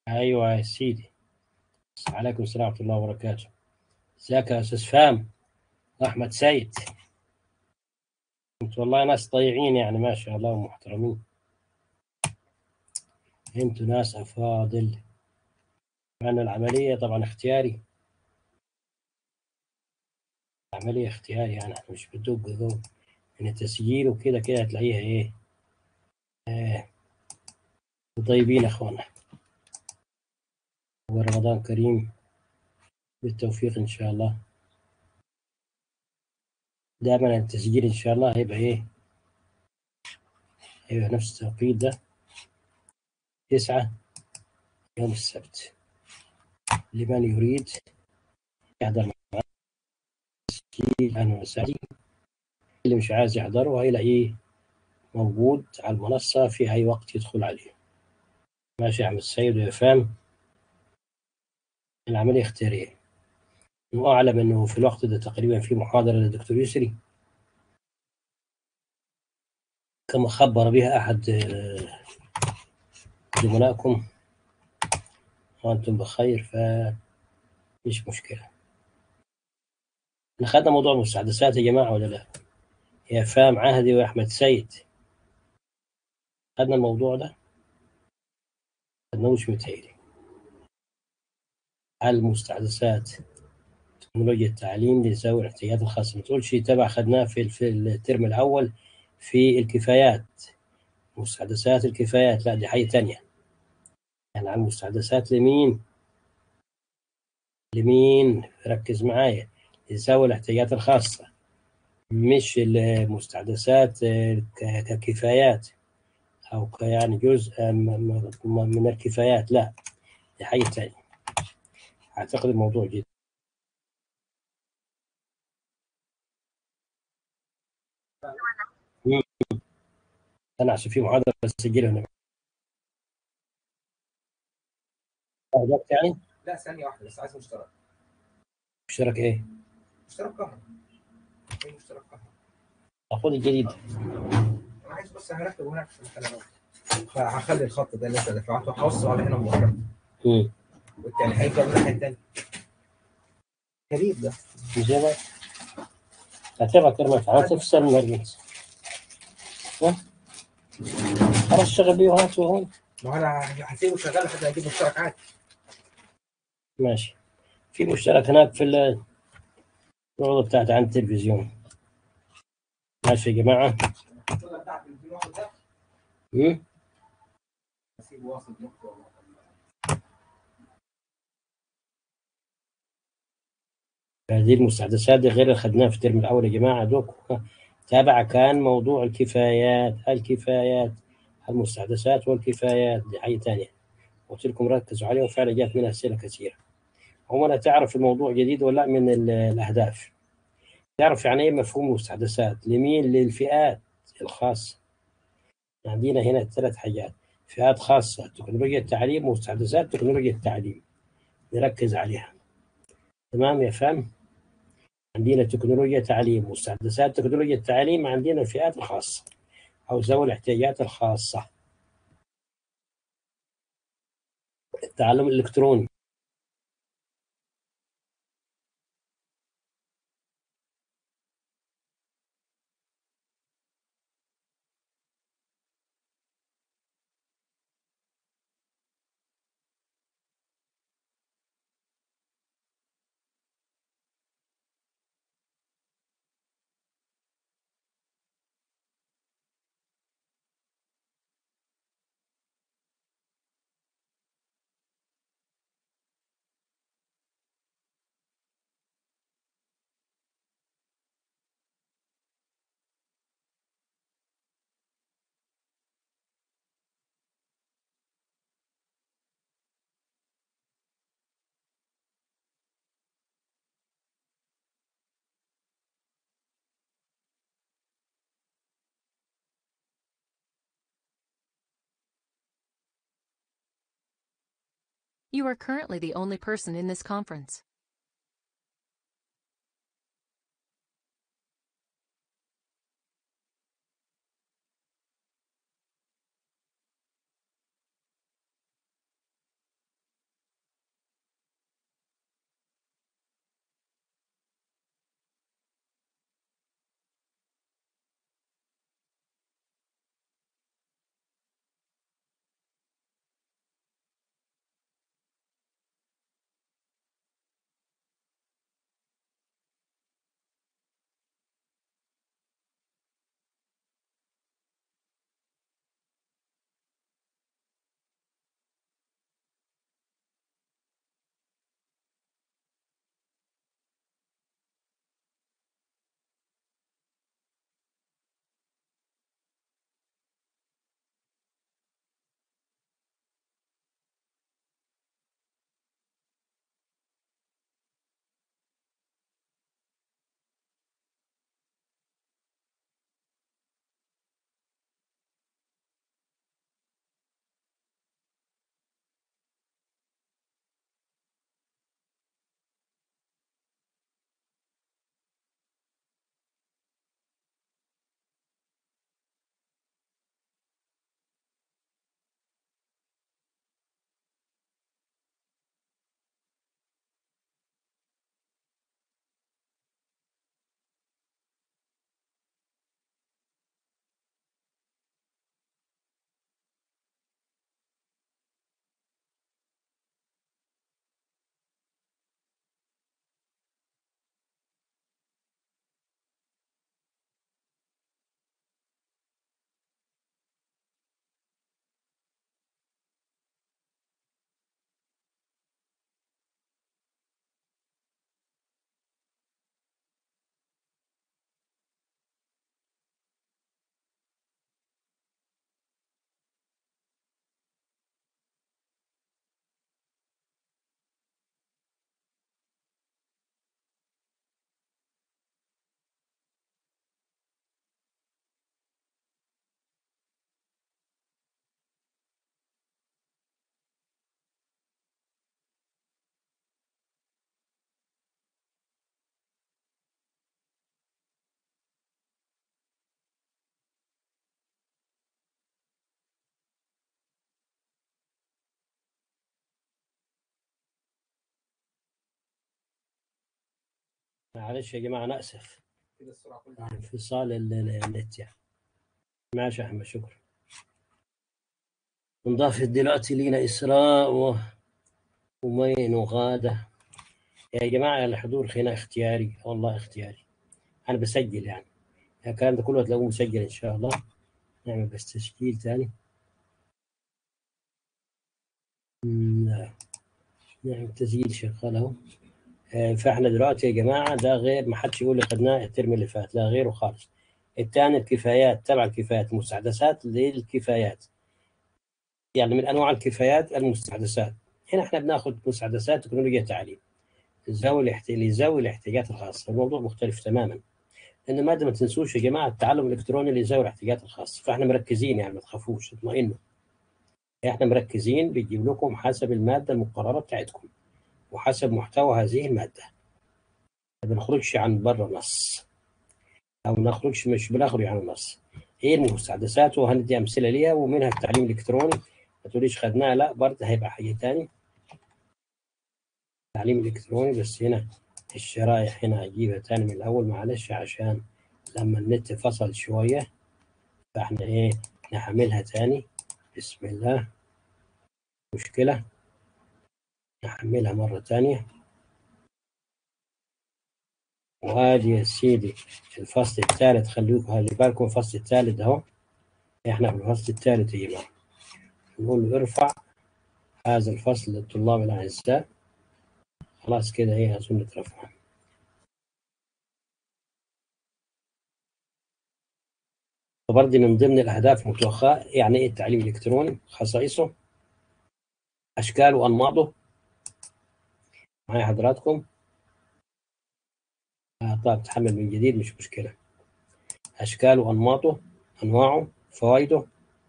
ايوه يا سيدي عليكم السلام ورحمه الله وبركاته ازيك يا استاذ فهم احمد سيد انتوا والله ناس ضيعين يعني ما شاء الله ومحترمين انتوا ناس افاضل مع ان العمليه طبعا اختياري عمليه اختياري يعني احنا مش بدوق ذوق من التسجيل وكده كده هتلاقيها ايه آه طيبين يا اخوانا ورمضان كريم بالتوفيق ان شاء الله دائما التسجيل ان شاء الله هيبقى ايه هيبقى نفس التوقيت ده تسعة يوم السبت لمن يريد يحضر معنا تسجيل عنه مساجي اللي مش عايز يحضره هيلاقيه موجود على المنصة في أي وقت يدخل عليه ماشي يا عم السيد ويا فهم العملية اختيارية وأعلم أنه في الوقت ده تقريبا في محاضرة للدكتور يسري كما خبر بها أحد آه، زملائكم وأنتم بخير فمش مشكلة احنا خدنا موضوع المستحدثات يا جماعة ولا لا؟ يا فام عهدي وأحمد سيد خدنا الموضوع ده خدناهوش متهيألي المستحدثات تكنولوجيا التعليم لذوي الاحتياجات الخاصة ما تقولش تبع خدناه في في الترم الأول في الكفايات مستحدثات الكفايات لا دي حاجة تانية يعني عن المستحدثات لمين لمين ركز معايا لذوي الاحتياجات الخاصة مش المستحدثات ك- ككفايات أو ك- يعني جزء م- م- من الكفايات لا دي حاجة تانية أعتقد الموضوع جدا أنا عشان في محاضرة بسجلها هنا وقت يعني لا ثانية واحدة بس عايز مشترك اشترك إيه؟ مشترك كهرباء ايه مشترك كهرباء المفروض الجديد انا عايز بس هركب هناك في المكان فهخلي الخط ده اللي انت دفعته هوصله على هنا مباشرة امم والتاني هيفضل من الناحية التانية غريب ده مش كده؟ هتبقى كلمة تعالى تفصل المرجنس خلاص اشتغل بيه وهات وهون ما هو انا هسيبه شغال لحد ما اجيب مشترك عادي ماشي في مشترك هناك في ال- الأوضة بتاعت عند التلفزيون ماشي يا جماعة امم هسيبه واصل نقطة والله. هذه المستحدثات دي غير اللي خدناها في الترم الأول يا جماعة دوك تابع كان موضوع الكفايات الكفايات المستحدثات والكفايات دي حاجة تانية قلت لكم ركزوا عليه وفعلا جات منها أسئلة كثيرة هو أنا تعرف الموضوع جديد ولا لأ من ال- الأهداف تعرف يعني إيه مفهوم المستحدثات لمين للفئات الخاصة عندنا هنا ثلاث حاجات فئات خاصة تكنولوجيا التعليم ومستحدثات تكنولوجيا التعليم نركز عليها تمام يا فهم عندنا تكنولوجيا تعليم مستحدثات تكنولوجيا التعليم عندنا الفئات الخاصة أو ذوي الاحتياجات الخاصة التعلم الإلكتروني You are currently the only person in this conference. معلش يا جماعة أنا آسف كده السرعه كلها انفصال ال- ال- النت يعني ماشي يا أحمد شكرا انضافت دلوقتي لينا إسراء و... ومين وغادة يا جماعة الحضور هنا اختياري والله اختياري أنا بسجل يعني الكلام ده كله هتلاقوه مسجل إن شاء الله نعمل بس تسجيل تاني مم، لا نعمل تسجيل شغال أهو آه، فاحنا دلوقتي يا جماعة ده غير ما حدش يقول لي خدناه الترم اللي فات لا غيره خالص الثاني الكفايات تبع الكفايات المستحدثات للكفايات يعني من انواع الكفايات المستحدثات هنا احنا بناخد مستحدثات تكنولوجيا تعليم ذوي الاحت... لذوي الاحتياجات الخاصه الموضوع مختلف تماما لان ماده ما تنسوش يا جماعه التعلم الالكتروني لذوي الاحتياجات الخاصه فاحنا مركزين يعني ما تخافوش اطمئنوا احنا مركزين بنجيب لكم حسب الماده المقرره بتاعتكم وحسب محتوى هذه الماده ما بنخرجش عن بره النص او ما نخرجش مش بنخرج عن النص ايه المستحدثات وهندي امثله ليها ومنها التعليم الالكتروني ما تقوليش خدناها لا برضه هيبقى حاجه تاني تعليم الكتروني بس هنا الشرايح هنا اجيبها تاني من الاول معلش عشان لما النت فصل شويه فاحنا ايه نحملها تاني بسم الله مشكله نحملها مره تانيه وادي يا سيدي الفصل الثالث خليكم خلي بالكم الفصل الثالث اهو احنا في الفصل الثالث يا جماعه نقول له ارفع هذا الفصل للطلاب الاعزاء خلاص كده ايه اظن اترفع وبرضه من ضمن الاهداف المتوخاه يعني ايه التعليم الالكتروني خصائصه اشكال وانماطه معايا حضراتكم آه، طيب تحمل من جديد مش مشكله اشكال وانماطه انواعه فوائده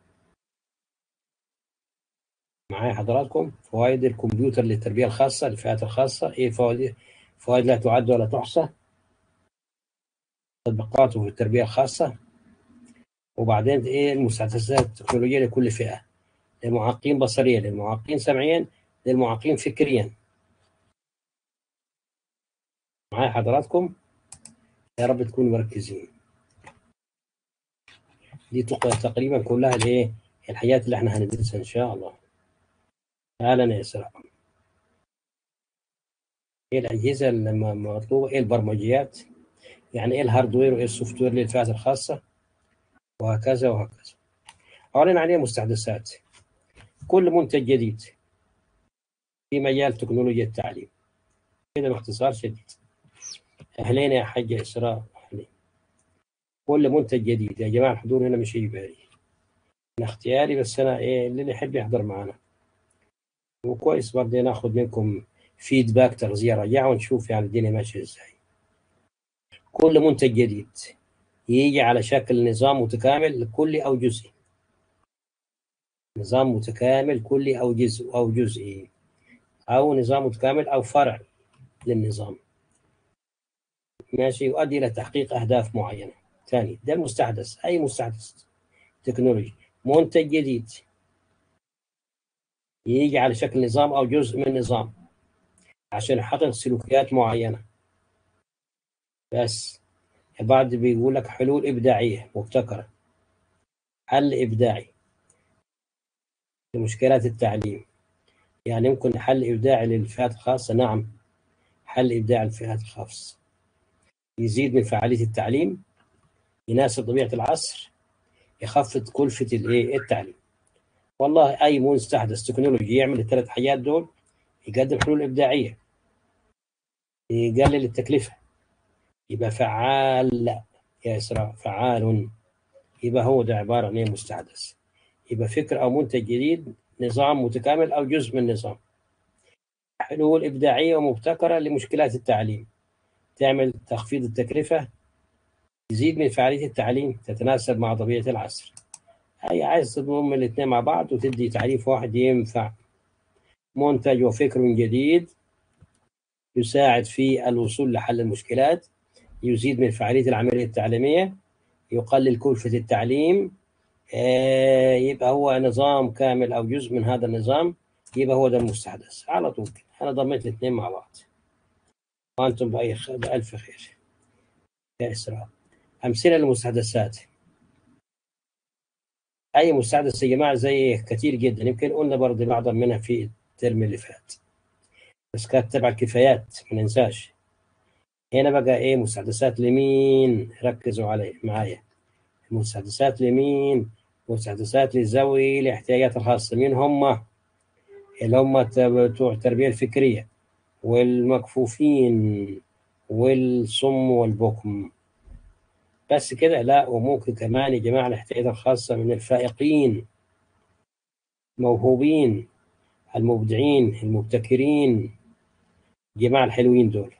معايا حضراتكم فوائد الكمبيوتر للتربيه الخاصه الفئات الخاصه ايه فوائد فوائد لا تعد ولا تحصى تطبيقاته في التربيه الخاصه وبعدين ايه المستحدثات التكنولوجيه لكل فئه للمعاقين بصريا للمعاقين سمعيا للمعاقين فكريا معايا حضراتكم يا رب تكونوا مركزين دي تق- تقريبا كلها الايه الحاجات اللي احنا هندرسها ان شاء الله اهلا يا اسراء ايه الاجهزه اللي مطلوبه ايه البرمجيات يعني ايه الهاردوير وايه السوفت وير للفئات الخاصه وهكذا وهكذا أعلن عليه مستحدثات كل منتج جديد في مجال تكنولوجيا التعليم كده باختصار شديد أهلين يا حاجة إسراء أهلين كل منتج جديد يا جماعة الحضور هنا مش إجباري أنا اختياري بس أنا إيه اللي يحب يحضر معنا وكويس برضه ناخد منكم فيدباك تغذية راجعة ونشوف يعني الدنيا ماشية إزاي كل منتج جديد يجي على شكل نظام متكامل كلي أو جزئي نظام متكامل كلي أو جزء أو جزئي أو نظام متكامل أو فرع للنظام ماشي يؤدي إلى تحقيق أهداف معينة ثاني ده المستحدث أي مستحدث تكنولوجي منتج جديد يجي على شكل نظام أو جزء من نظام عشان يحقق سلوكيات معينة بس بعد بيقول لك حلول إبداعية مبتكرة حل إبداعي لمشكلات التعليم يعني يمكن حل إبداعي للفئات الخاصة نعم حل إبداعي للفئات الخاصة يزيد من فعالية التعليم يناسب طبيعة العصر يخفض كلفة الإيه التعليم والله أي مستحدث تكنولوجي يعمل الثلاث حاجات دول يقدم حلول إبداعية يقلل التكلفة يبقى فعال لا يا إسراء فعال يبقى هو ده عبارة عن إيه مستحدث يبقى فكر أو منتج جديد نظام متكامل أو جزء من نظام حلول إبداعية ومبتكرة لمشكلات التعليم تعمل تخفيض التكلفة تزيد من فعالية التعليم تتناسب مع طبيعة العصر هي عايز تضم الاثنين مع بعض وتدي تعريف واحد ينفع منتج وفكر جديد يساعد في الوصول لحل المشكلات يزيد من فعالية العملية التعليمية يقلل كلفة التعليم آه، يبقى هو نظام كامل أو جزء من هذا النظام يبقى هو ده المستحدث على طول أنا ضميت الاثنين مع بعض وأنتم بأي خ... بألف خير يا إسراء أمثلة للمستحدثات أي مستحدث يا جماعة زي كتير جدا يمكن قلنا برضه بعضا منها في الترم اللي فات بس كانت تبع الكفايات ما ننساش هنا بقى إيه مستحدثات لمين ركزوا علي معايا المستحدثات لمين مستحدثات لذوي الاحتياجات الخاصة مين هم اللي هم ت- بتوع التربية الفكرية والمكفوفين والصم والبكم بس كده لا وممكن كمان يا جماعة الاحتياجات الخاصة من الفائقين موهوبين المبدعين المبتكرين جماعة الحلوين دول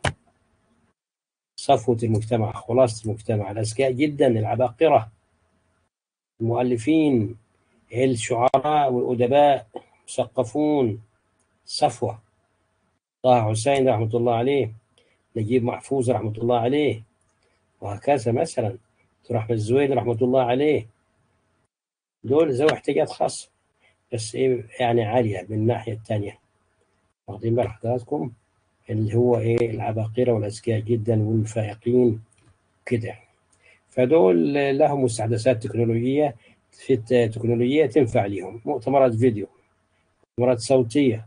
صفوة المجتمع خلاصة المجتمع الأذكياء جدا العباقرة المؤلفين الشعراء والأدباء مثقفون صفوة طه حسين رحمة الله عليه نجيب محفوظ رحمة الله عليه وهكذا مثلا دكتور أحمد الزويل رحمة الله عليه دول ذوي احتياجات خاصة بس إيه يعني عالية من الناحية الثانية واخدين بال حضراتكم اللي هو إيه العباقرة والأذكياء جدا والفائقين كده فدول لهم مستحدثات تكنولوجية في التكنولوجية تنفع لهم مؤتمرات فيديو مؤتمرات صوتية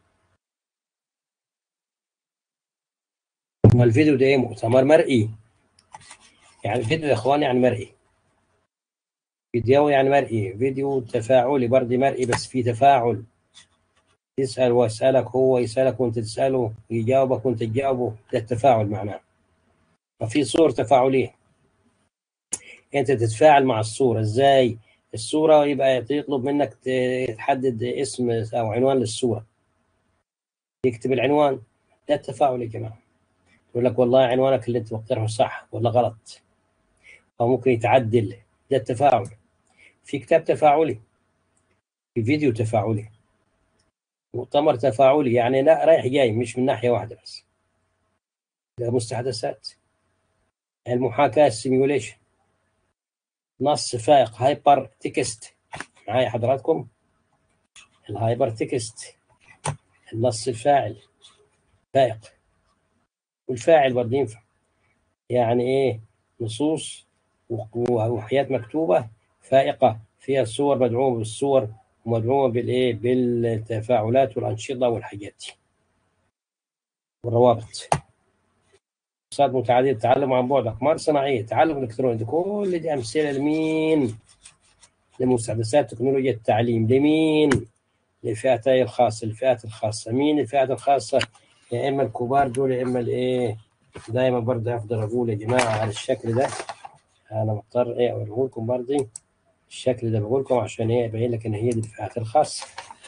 والفيديو ده إيه مؤتمر مرئي يعني فيديو يا إخوان يعني مرئي فيديو يعني مرئي فيديو تفاعلي برضه مرئي بس في تفاعل تسأل واسألك هو يسألك وانت تسأله يجاوبك وانت تجاوبه ده التفاعل معناه ففي صور تفاعلية انت تتفاعل مع الصورة ازاي الصورة يبقى يطلب منك ت- تحدد اسم او عنوان للصورة يكتب العنوان ده التفاعل يا جماعة يقول لك والله عنوانك اللي انت مقترحه صح ولا غلط او ممكن يتعدل ده التفاعل في كتاب تفاعلي في فيديو تفاعلي مؤتمر تفاعلي يعني لا رايح جاي مش من ناحية واحدة بس ده مستحدثات المحاكاة السيميوليشن نص فائق هايبر تكست معايا حضراتكم الهايبر تكست النص الفاعل فائق والفاعل برضه ينفع يعني ايه نصوص وحياة مكتوبة فائقة فيها صور مدعومة بالصور ومدعومة بالايه بالتفاعلات والأنشطة والحاجات دي والروابط اقتصاد متعدد تعلم عن بعد أقمار صناعية تعلم إلكتروني دي كل دي أمثلة لمين؟ لمستحدثات تكنولوجيا التعليم لمين؟ للفئتي الخاصة الفئات الخاصة مين الفئات الخاصة؟ يا إما الكبار دول يا إما الإيه؟ دايما برضه أفضل أقول يا جماعة على الشكل ده أنا مضطر إيه أوريه لكم برضه الشكل ده بقول لكم عشان إيه أبين لك إن هي دي الفئات الخاصة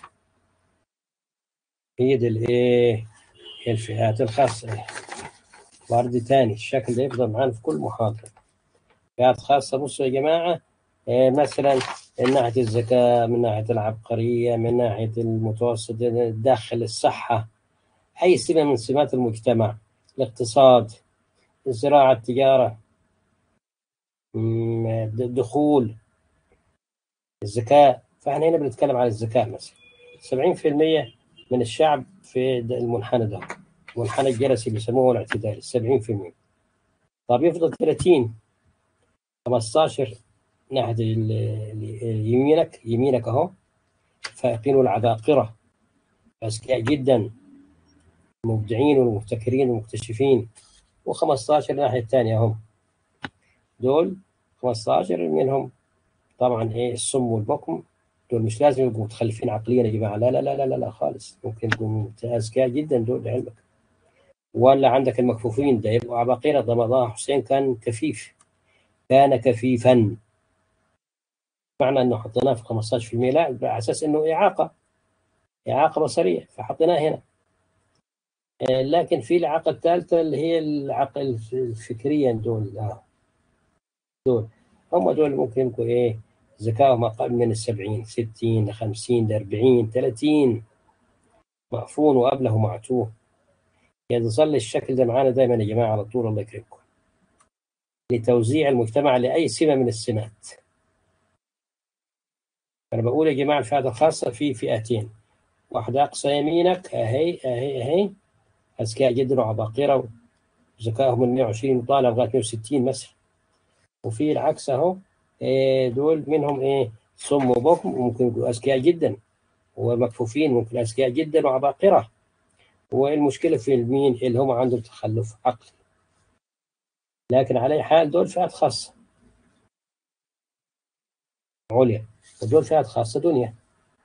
هي دي الإيه؟ هي الفئات الخاصة برضه تاني الشكل ده يفضل معانا في كل محاضرة فئات خاصة بصوا يا جماعة إيه مثلا من ناحية الذكاء من ناحية العبقرية من ناحية المتوسط داخل الصحة أي سمة من سمات المجتمع الاقتصاد الزراعة التجارة مم، د- دخول الذكاء فاحنا هنا بنتكلم على الذكاء مثلا 70% من الشعب في د- المنحنى ده المنحنى الجلسي اللي بيسموه الاعتدالي 70% طب يفضل 30 15 ناحية ال- ال- يمينك يمينك اهو فائقين والعباقرة أذكياء جدا مبدعين والمبتكرين والمكتشفين و15 الناحية الثانية هم دول 15 منهم طبعا ايه السم والبكم دول مش لازم يبقوا متخلفين عقليا يا جماعه لا لا لا لا لا, لا خالص ممكن يبقوا اذكياء جدا دول لعلمك ولا عندك المكفوفين ده يبقوا عباقرة ده ما حسين كان كفيف كان كفيفا معنى انه حطيناه في 15% لا على اساس انه اعاقه اعاقه بصريه فحطيناه هنا آه، لكن في الإعاقة الثالثة اللي هي الإعاقة الف- الفكرية دول آه. دول هم دول ممكن يكونوا إيه ذكائهم أقل من السبعين ستين لخمسين لأربعين ثلاثين مأفون وأبله معتوه يظل الشكل ده معانا دائما يا جماعة على طول الله يكرمكم لتوزيع المجتمع لأي سمة من السمات أنا بقول يا جماعة الفئات الخاصة في فئتين واحدة أقصى يمينك أهي أهي أهي أذكياء جدا وعباقرة ذكائهم من 120 طالع لغايه 160 مثلا وفي العكس اهو إيه دول منهم ايه صم وبكم وممكن يبقوا اذكياء جدا ومكفوفين ممكن اذكياء جدا وعباقره والمشكله في المين اللي هم عندهم تخلف عقلي لكن على اي حال دول فئات خاصه عليا ودول فئات خاصه دنيا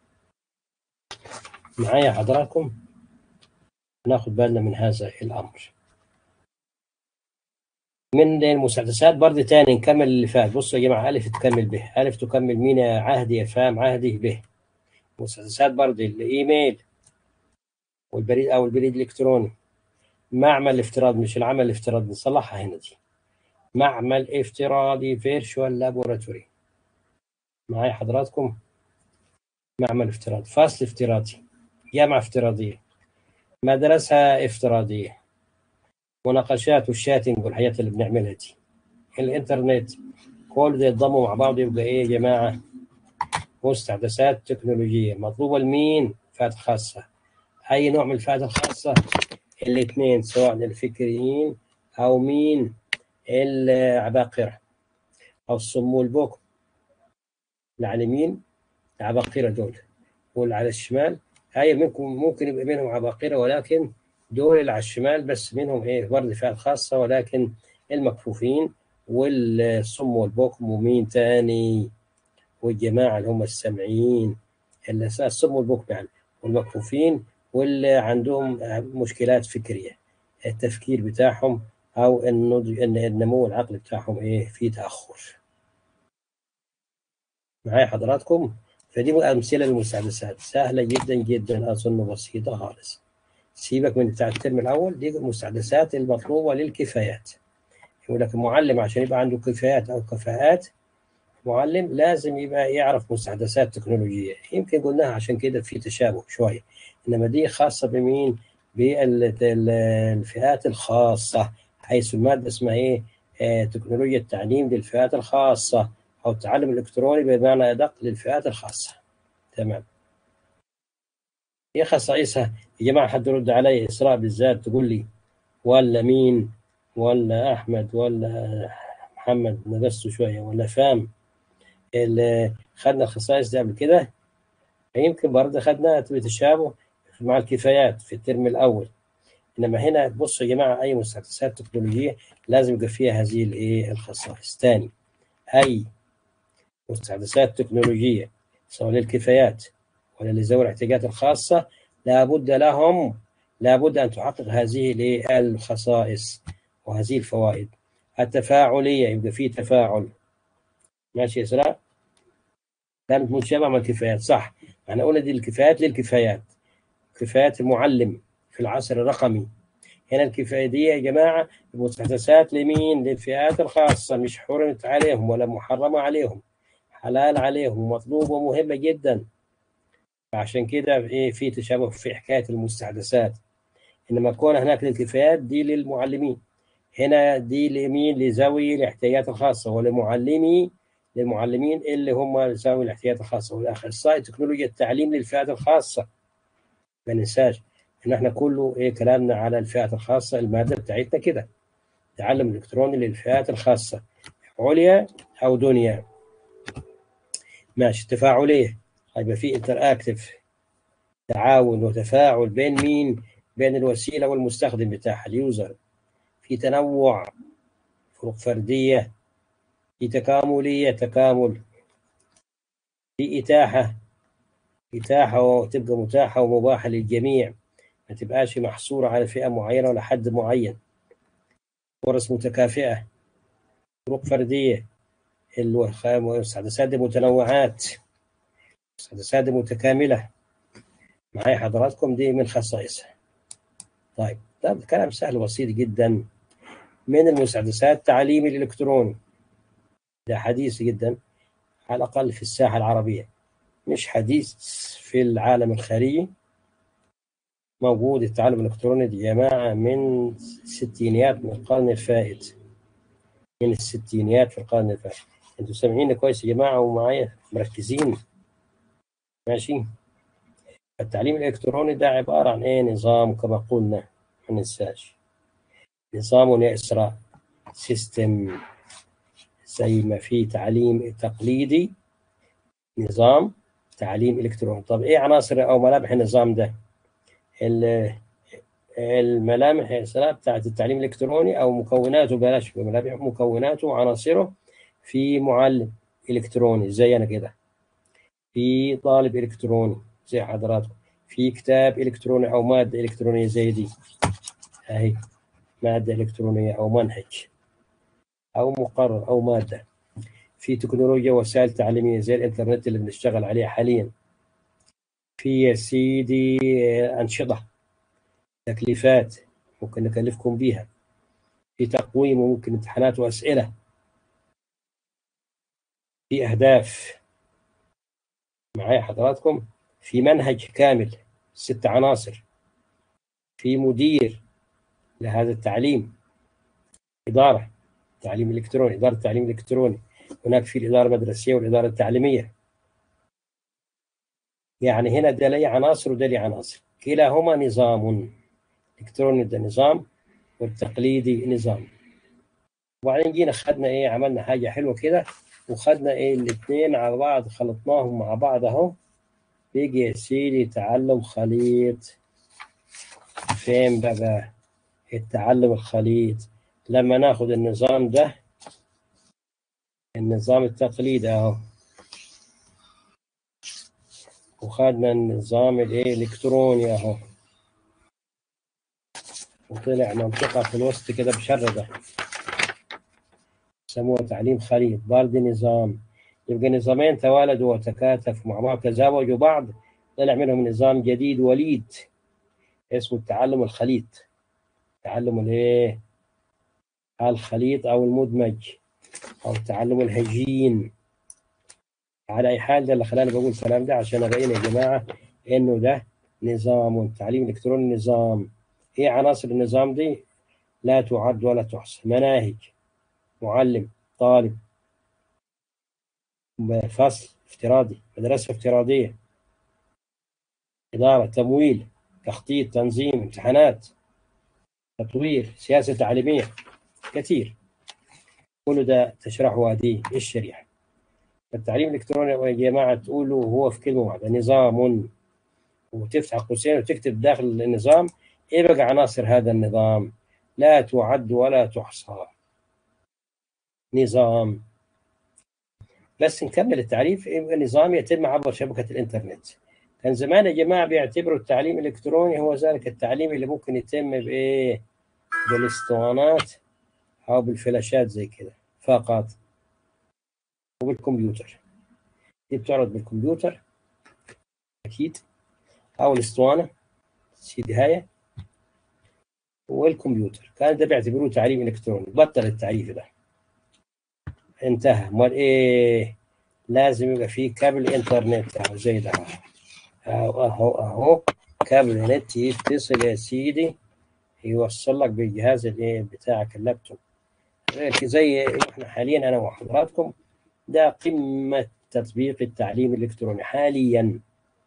معايا حضراتكم ناخد بالنا من هذا الامر من المسدسات برضه تاني نكمل اللي فات بصوا يا جماعه الف تكمل به الف تكمل مين يا عهدي يا فهم عهدي به مسدسات برضه الايميل والبريد او البريد الالكتروني معمل الافتراض مش العمل الافتراضي نصلحها هنا دي معمل افتراضي فيرشوال لابوراتوري معايا حضراتكم معمل افتراضي فصل افتراضي جامعة افتراضية مدرسة افتراضية مناقشات والشاتنج والحاجات اللي بنعملها دي الانترنت كل ده يتضموا مع بعض يبقى ايه يا جماعة مستحدثات تكنولوجية مطلوبة لمين فئات خاصة أي نوع من الفئات الخاصة الاثنين سواء الفكريين أو مين العباقرة أو الصم البكم اللي على اليمين العباقرة دول واللي على الشمال هاي منكم ممكن يبقى منهم عباقرة ولكن دول اللي على الشمال بس منهم ايه برضه فئات خاصة ولكن المكفوفين والصم والبكم ومين تاني والجماعة اللي هم السامعين اللي الصم والبكم يعني والمكفوفين واللي عندهم مشكلات فكرية التفكير بتاعهم أو النضج النمو العقلي بتاعهم إيه في تأخر معايا حضراتكم فدي أمثلة للمستحدثات سهلة جدا جدا أظن بسيطة خالص سيبك من بتاع الترم الأول دي المستحدثات المطلوبة للكفايات يقول لك المعلم عشان يبقى عنده كفايات أو كفاءات معلم لازم يبقى يعرف مستحدثات تكنولوجية يمكن قلناها عشان كده في تشابه شوية إنما دي خاصة بمين بالفئات الخاصة حيث المادة اسمها إيه آه تكنولوجيا التعليم للفئات الخاصة أو التعلم الإلكتروني بمعنى أدق للفئات الخاصة تمام إيه خصائصها يا جماعة حد يرد علي إسراء بالذات تقول لي ولا مين ولا أحمد ولا محمد نبسته شوية ولا فام اللي خدنا الخصائص دي قبل كده يمكن برضه خدناها بتشابه مع الكفايات في الترم الأول إنما هنا بصوا يا جماعة أي مستحدثات تكنولوجية لازم يبقى فيها هذه الإيه الخصائص تاني أي مستحدثات تكنولوجية سواء للكفايات ولا لذوي الاحتياجات الخاصة لابد لهم لابد أن تحقق هذه الخصائص وهذه الفوائد التفاعلية يبقى فيه تفاعل ماشي يا إسراء كانت متشابهة مع الكفايات صح احنا قلنا دي الكفايات للكفايات كفايات المعلم في العصر الرقمي هنا الكفاية دي يا جماعة المستحدثات لمين للفئات الخاصة مش حرمت عليهم ولا محرمة عليهم حلال عليهم ومطلوبة ومهمة جدا فعشان كده ايه في تشابه في حكاية المستحدثات انما كون هناك للكفايات دي للمعلمين هنا دي لمين لذوي الاحتياجات الخاصة ولمعلمي للمعلمين اللي هم ذوي الاحتياجات الخاصة والأخصائي تكنولوجيا التعليم للفئات الخاصة ما ننساش إن إحنا كله إيه كلامنا على الفئات الخاصة المادة بتاعتنا كده تعلم إلكتروني للفئات الخاصة عليا أو دنيا ماشي تفاعلية هيبقى في انتر اكتف تعاون وتفاعل بين مين؟ بين الوسيلة والمستخدم بتاعها اليوزر في تنوع فروق فردية في تكاملية تكامل في إتاحة إتاحة وتبقى متاحة ومباحة للجميع ما تبقاش محصورة على فئة معينة ولا حد معين فرص متكافئة فروق فردية المستحدثات متنوعات المستحدثات متكاملة معايا حضراتكم دي من خصائصها طيب ده كلام سهل بسيط جدا من المستحدثات التعليمي الإلكتروني ده حديث جدا على الأقل في الساحة العربية مش حديث في العالم الخارجي موجود التعلم الإلكتروني دي جماعة من الستينيات من القرن الفائت من الستينيات في القرن الفائت انتوا سامعين كويس يا جماعة ومعايا مركزين ماشي التعليم الإلكتروني ده عبارة عن إيه نظام كما قلنا ما ننساش نظام يا إسراء سيستم زي ما في تعليم تقليدي نظام تعليم إلكتروني طب إيه عناصر أو ملامح النظام ده ال- الملامح يا إسراء بتاعت التعليم الإلكتروني أو مكوناته بلاش ملامح مكوناته وعناصره في معلم إلكتروني زي أنا كده في طالب إلكتروني زي حضراتكم في كتاب إلكتروني أو مادة إلكترونية زي دي أهي مادة إلكترونية أو منهج أو مقرر أو مادة في تكنولوجيا وسائل تعليمية زي الإنترنت اللي بنشتغل عليه حاليا في يا سيدي أنشطة تكليفات ممكن نكلفكم بيها في تقويم وممكن امتحانات وأسئلة في أهداف معايا حضراتكم في منهج كامل ست عناصر في مدير لهذا التعليم إدارة تعليم إلكتروني إدارة تعليم إلكتروني هناك في الإدارة المدرسية والإدارة التعليمية يعني هنا ده لي عناصر وده لي عناصر كلاهما نظام إلكتروني ده نظام والتقليدي نظام وبعدين جينا خدنا إيه عملنا حاجة حلوة كده وخدنا إيه الاثنين على بعض خلطناهم مع بعض أهو بيجي يا سيدي تعلم خليط فين بقى التعلم الخليط لما ناخد النظام ده النظام التقليدي اهو وخدنا النظام الايه الالكتروني اهو وطلع منطقة في الوسط كده مشردة سموها تعليم خليط برضه نظام يبقى نظامين توالدوا وتكاتفوا مع بعض تزاوجوا بعض طلع منهم نظام جديد وليد اسمه التعلم الخليط تعلم الايه الخليط او المدمج او التعلم الهجين على اي حال ده اللي خلاني بقول الكلام ده عشان ابين يا جماعه انه ده نظام التعليم الالكتروني نظام ايه عناصر النظام دي لا تعد ولا تحصى مناهج معلم طالب فصل افتراضي مدرسه افتراضيه اداره تمويل تخطيط تنظيم امتحانات تطوير سياسه تعليميه كثير كل ده تشرحه هذه الشريحه التعليم الالكتروني يا جماعه تقولوا هو في كلمه واحده نظام وتفتح قوسين وتكتب داخل النظام ايه بقى عناصر هذا النظام لا تعد ولا تحصى نظام بس نكمل التعريف يبقى نظام يتم عبر شبكه الانترنت كان زمان يا جماعه بيعتبروا التعليم الالكتروني هو ذلك التعليم اللي ممكن يتم بايه بالاسطوانات او بالفلاشات زي كده فقط وبالكمبيوتر دي بتعرض بالكمبيوتر اكيد او الاسطوانه سيدي هاي والكمبيوتر كان ده بيعتبروه تعليم الكتروني بطل التعريف ده انتهى امال ايه لازم يبقى فيه كابل انترنت اهو زي ده اهو اهو اهو كابل نت يتصل يا سيدي يوصل لك بالجهاز الايه بتاعك اللابتوب زي احنا حاليا انا وحضراتكم ده قمه تطبيق التعليم الالكتروني حاليا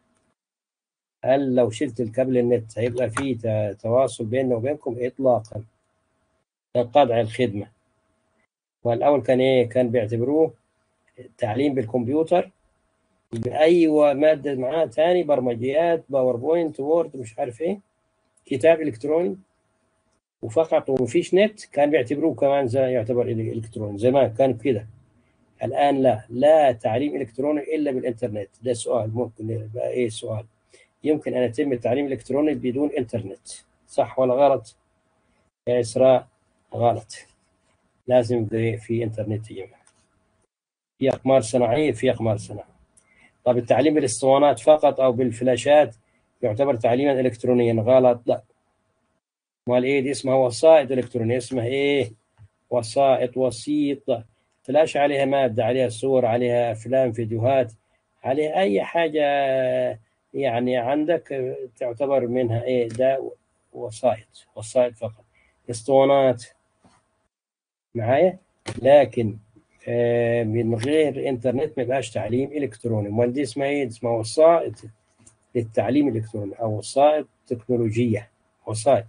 هل لو شلت الكابل النت هيبقى في تواصل بيننا وبينكم اطلاقا انقطع الخدمه والاول كان ايه كان بيعتبروه التعليم بالكمبيوتر باي ماده معاه تاني برمجيات باوربوينت وورد مش عارف ايه كتاب الكتروني وفقط ومفيش نت كان بيعتبروه كمان زي يعتبر الكتروني زمان كان كده الان لا لا تعليم الكتروني الا بالانترنت ده سؤال ممكن يبقى ايه سؤال يمكن ان يتم التعليم الالكتروني بدون انترنت صح ولا غلط يا اسراء غلط لازم في انترنت يا جماعه في اقمار صناعيه في اقمار صناعيه طب التعليم بالاسطوانات فقط او بالفلاشات يعتبر تعليما الكترونيا غلط لا امال ايه دي اسمها وسائط الكترونيه اسمها ايه وسائط وسيط فلاش عليها ماده عليها صور عليها افلام فيديوهات عليها اي حاجه يعني عندك تعتبر منها ايه ده وسائط وسائط فقط اسطوانات معايا لكن آه من غير انترنت ما يبقاش تعليم الكتروني امال دي اسمها ايه اسمها وسائط للتعليم الالكتروني او وسائط تكنولوجيه وسائط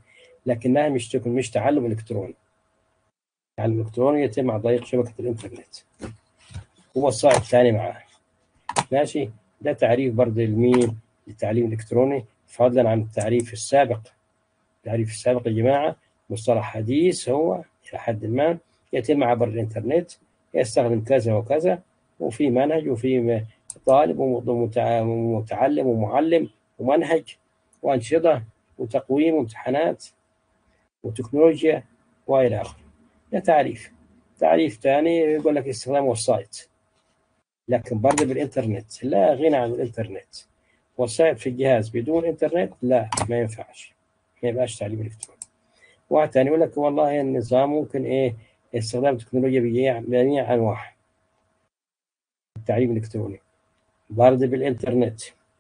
لكنها مش تكون مش تعلم الكتروني التعلم الالكتروني يتم عن طريق شبكه الانترنت هو الصائب الثاني معاه ماشي ده تعريف برضه المين للتعليم الالكتروني فضلا عن التعريف السابق التعريف السابق يا جماعه مصطلح حديث هو الى حد ما يتم عبر الانترنت يستخدم كذا وكذا وفي منهج وفي طالب ومتعلم ومعلم ومنهج وانشطه وتقويم وامتحانات وتكنولوجيا والى اخره ده تعريف تعريف ثاني يقول لك استخدام وسائط لكن برضه بالانترنت لا غنى عن الانترنت وسائط في الجهاز بدون انترنت لا ما ينفعش ما يبقاش تعليم الكتروني واحد ثاني يقول لك والله النظام ممكن ايه استخدام تكنولوجيا بجميع انواعها التعليم الالكتروني برضه بالانترنت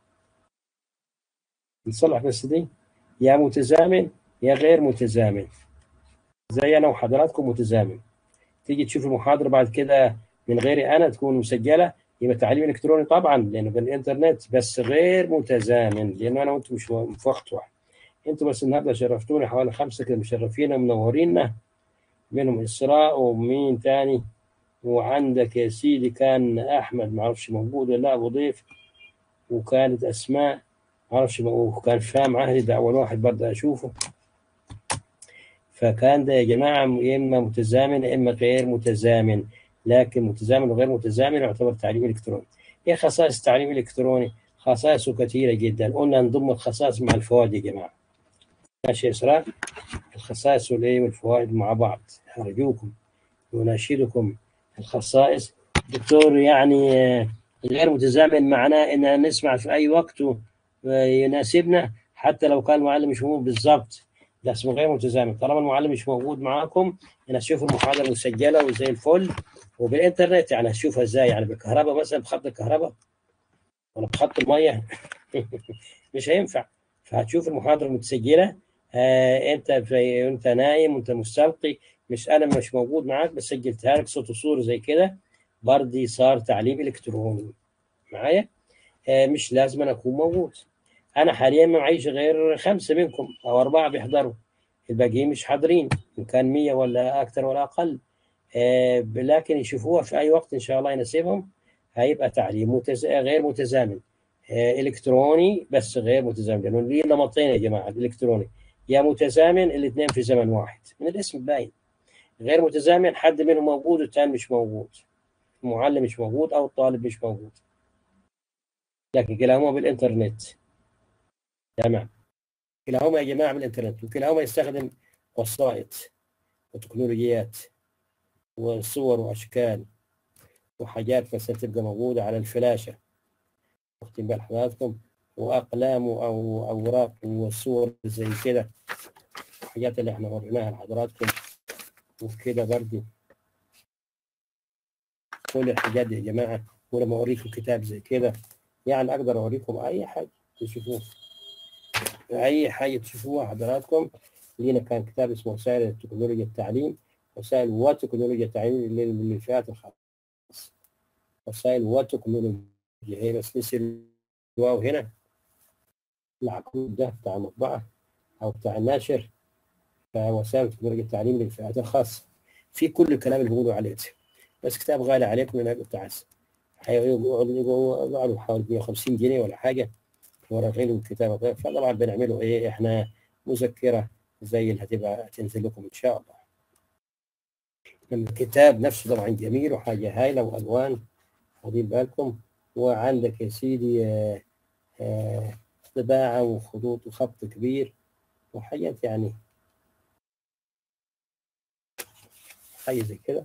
نصلح بس دي يا متزامن يا غير متزامن زي انا وحضراتكم متزامن تيجي تشوف المحاضره بعد كده من غيري انا تكون مسجله يبقى تعليم الكتروني طبعا لانه بالانترنت بس غير متزامن لانه انا وانتم مش في وقت واحد انتوا بس النهارده شرفتوني حوالي خمسه كده مشرفين ومنورينا منهم اسراء ومين تاني وعندك يا سيدي كان احمد ما اعرفش موجود ولا لا ابو ضيف وكانت اسماء ما اعرفش وكان فاهم عهدي ده اول واحد برضه اشوفه فكان ده يا جماعه يا اما متزامن يا اما غير متزامن لكن متزامن وغير متزامن يعتبر تعليم الكتروني ايه خصائص التعليم الالكتروني خصائصه كثيره جدا قلنا نضم الخصائص مع الفوائد يا جماعه ماشي يا اسراء الخصائص والايه والفوائد مع بعض ارجوكم وناشدكم الخصائص دكتور يعني غير متزامن معناه ان نسمع في اي وقت يناسبنا حتى لو كان المعلم مش موجود بالظبط ده اسمه غير متزامن طالما المعلم مش موجود معاكم انا اشوف المحاضره مسجله وزي الفل وبالانترنت يعني هشوفها ازاي يعني بالكهرباء مثلا بخط الكهرباء ولا بخط الميه مش هينفع فهتشوف المحاضره متسجله آه انت في انت نايم وانت مستلقي مش انا مش موجود معاك بس سجلتها لك صوت وصوره زي كده برضه صار تعليم الكتروني معايا آه مش لازم أنا اكون موجود انا حاليا ما معيش غير خمسه منكم او اربعه بيحضروا الباقيين مش حاضرين ان كان 100 ولا اكثر ولا اقل آه لكن يشوفوها في اي وقت ان شاء الله يناسبهم هيبقى تعليم متز... غير متزامن آه الكتروني بس غير متزامن لانه ليه نمطين يا جماعه الالكتروني يا متزامن الاثنين في زمن واحد من الاسم باين غير متزامن حد منهم موجود والثاني مش موجود المعلم مش موجود او الطالب مش موجود لكن كلاهما بالانترنت تمام كلاهما يا جماعه بالانترنت وكلاهما يستخدم وسائط وتكنولوجيات وصور واشكال وحاجات مثلا تبقى موجوده على الفلاشه واخدين بال حضراتكم واقلام او اوراق وصور زي كده الحاجات اللي احنا وريناها لحضراتكم وكده برضو كل الحاجات دي يا جماعه ولما اوريكم كتاب زي كده يعني اقدر اوريكم اي حاجه تشوفوها اي حاجه تشوفوها حضراتكم لينا كان كتاب اسمه وسائل تكنولوجيا التعليم وسائل وتكنولوجيا التعليم للفئات الخاصه وسائل وتكنولوجيا هي بس نسي الواو هنا العقود ده بتاع المطبعه او بتاع الناشر فوسائل تكنولوجيا التعليم للفئات الخاصه في كل الكلام اللي بيقولوا عليه بس كتاب غالي عليكم انا قلت عايز يقعدوا حوالي 150 جنيه ولا حاجه ورغيل الكتابه فطبعا بنعمله ايه احنا مذكره زي اللي هتبقى تنزل لكم ان شاء الله الكتاب نفسه طبعا جميل وحاجه هايله والوان واخدين بالكم وعندك يا سيدي آآ آآ طباعه وخطوط وخط كبير وحاجات يعني حاجه زي كده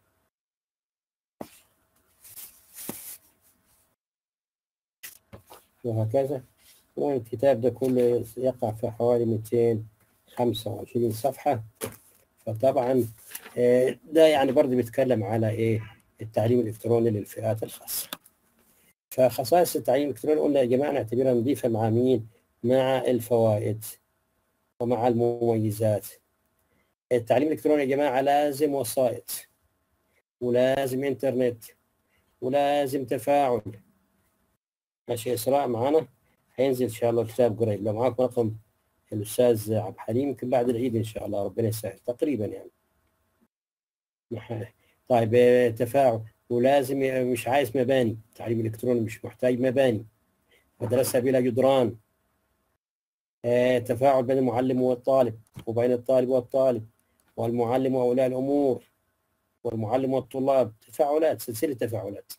وهكذا والكتاب ده كله يقع في حوالي 225 صفحة فطبعا ده يعني برضه بيتكلم على ايه التعليم الالكتروني للفئات الخاصة فخصائص التعليم الالكتروني قلنا يا جماعة نعتبرها نضيفة مع مين؟ مع الفوائد ومع المميزات التعليم الالكتروني يا جماعة لازم وسائط ولازم انترنت ولازم تفاعل ماشي اسراء معانا هينزل ان شاء الله الكتاب قريب لو معاكم رقم الاستاذ عبد الحليم يمكن بعد العيد ان شاء الله ربنا يسهل تقريبا يعني مح- طيب آه، تفاعل ولازم ي- مش عايز مباني تعليم الكتروني مش محتاج مباني مدرسه بلا جدران آه، تفاعل بين المعلم والطالب وبين الطالب والطالب والمعلم واولياء الامور والمعلم والطلاب تفاعلات سلسله تفاعلات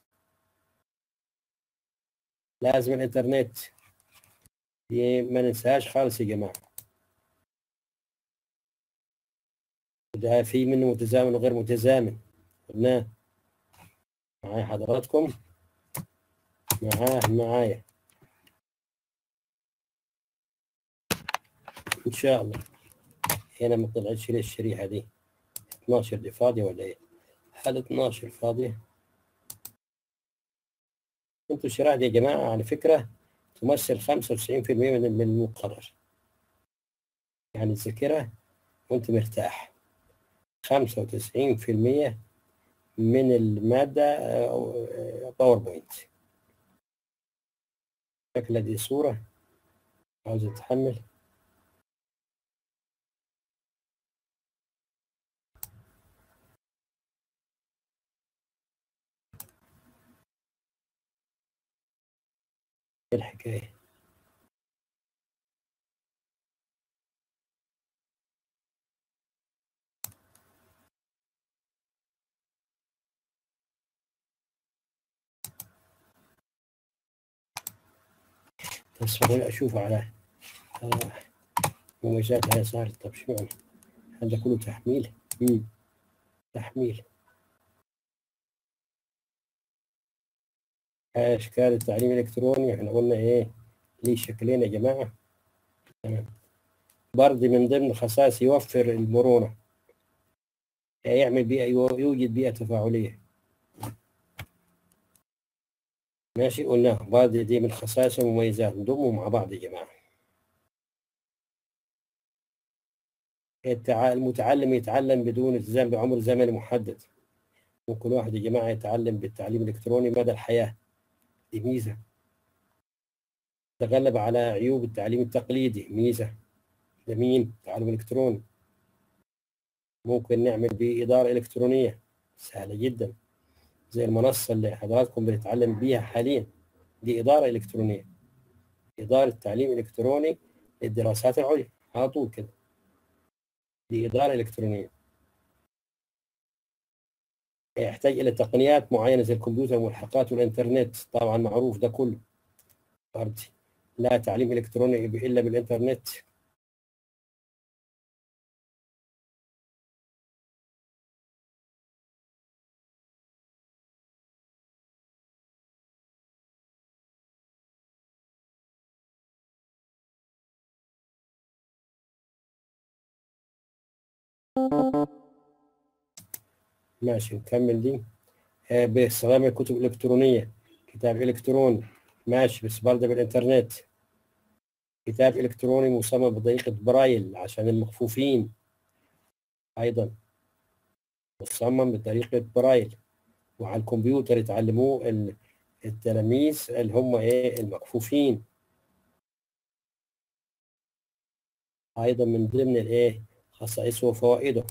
لازم الانترنت دي ما ننساهاش خالص يا جماعه ده في منه متزامن وغير متزامن قلناه معايا حضراتكم معاه معايا ان شاء الله هنا ما طلعتش ليه الشريحه دي 12 دي فاضيه ولا ايه؟ هل 12 فاضيه؟ انتوا الشرائح دي يا جماعه على فكره تمثل 95% من من المقرر يعني الذاكره وانت مرتاح 95% من المادة آه، باوربوينت شكل دي صورة عاوز تتحمل ايه الحكاية تصوروا اشوف على آه، مميزات هاي صارت طب شو يعني؟ هذا كله تحميل مم. تحميل اشكال التعليم الالكتروني احنا قلنا ايه ليه شكلين يا جماعه تمام برضه من ضمن خصائص يوفر المرونه يعمل بيئه يوجد بيئه تفاعليه ماشي قلنا برضه دي من خصائص ومميزات نضمهم مع بعض يا جماعه التع- المتعلم يتعلم بدون التزام بعمر زمني محدد ممكن واحد يا جماعه يتعلم بالتعليم الالكتروني مدى الحياه دي ميزه تغلب على عيوب التعليم التقليدي ميزه ده مين تعلم الكتروني ممكن نعمل بيه اداره الكترونيه سهله جدا زي المنصه اللي حضراتكم بنتعلم بيها حاليا دي اداره الكترونيه اداره تعليم الكتروني للدراسات العليا على طول كده دي اداره الكترونيه يحتاج الى تقنيات معينه زي الكمبيوتر والملحقات والانترنت طبعا معروف ده كله برضه لا تعليم الكتروني الا بالانترنت ماشي نكمل دي آه، باستخدام الكتب الإلكترونية كتاب إلكتروني ماشي بس برضه بالإنترنت كتاب إلكتروني مصمم بطريقة برايل عشان المكفوفين أيضا مصمم بطريقة برايل وعلى الكمبيوتر يتعلموه ال- التلاميذ اللي هم إيه المكفوفين أيضا من ضمن الإيه خصائصه وفوائده